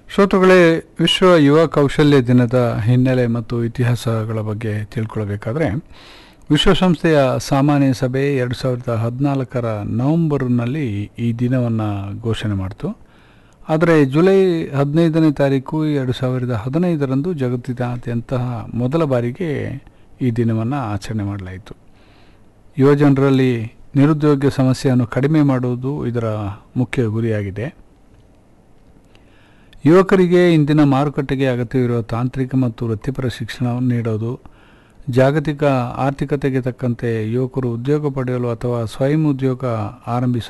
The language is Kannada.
ಶ್ರೋತೃಗಳೇ ವಿಶ್ವ ಯುವ ಕೌಶಲ್ಯ ದಿನದ ಹಿನ್ನೆಲೆ ಮತ್ತು ಇತಿಹಾಸಗಳ ಬಗ್ಗೆ ತಿಳ್ಕೊಳ್ಬೇಕಾದ್ರೆ ವಿಶ್ವಸಂಸ್ಥೆಯ ಸಾಮಾನ್ಯ ಸಭೆ ಎರಡು ಸಾವಿರದ ಹದಿನಾಲ್ಕರ ನವೆಂಬರ್ನಲ್ಲಿ ಈ ದಿನವನ್ನು ಘೋಷಣೆ ಮಾಡಿತು ಆದರೆ ಜುಲೈ ಹದಿನೈದನೇ ತಾರೀಕು ಎರಡು ಸಾವಿರದ ಹದಿನೈದರಂದು ಜಗತ್ತಿನಾದ್ಯಂತ ಮೊದಲ ಬಾರಿಗೆ ಈ ದಿನವನ್ನು ಆಚರಣೆ ಮಾಡಲಾಯಿತು ಯುವಜನರಲ್ಲಿ ನಿರುದ್ಯೋಗ ಸಮಸ್ಯೆಯನ್ನು ಕಡಿಮೆ ಮಾಡುವುದು ಇದರ ಮುಖ್ಯ ಗುರಿಯಾಗಿದೆ ಯುವಕರಿಗೆ ಇಂದಿನ ಮಾರುಕಟ್ಟೆಗೆ ಅಗತ್ಯವಿರುವ ತಾಂತ್ರಿಕ ಮತ್ತು ವೃತ್ತಿಪರ ಶಿಕ್ಷಣವನ್ನು ನೀಡೋದು ಜಾಗತಿಕ ಆರ್ಥಿಕತೆಗೆ ತಕ್ಕಂತೆ ಯುವಕರು ಉದ್ಯೋಗ ಪಡೆಯಲು ಅಥವಾ ಸ್ವಯಂ ಉದ್ಯೋಗ ಆರಂಭಿಸಲು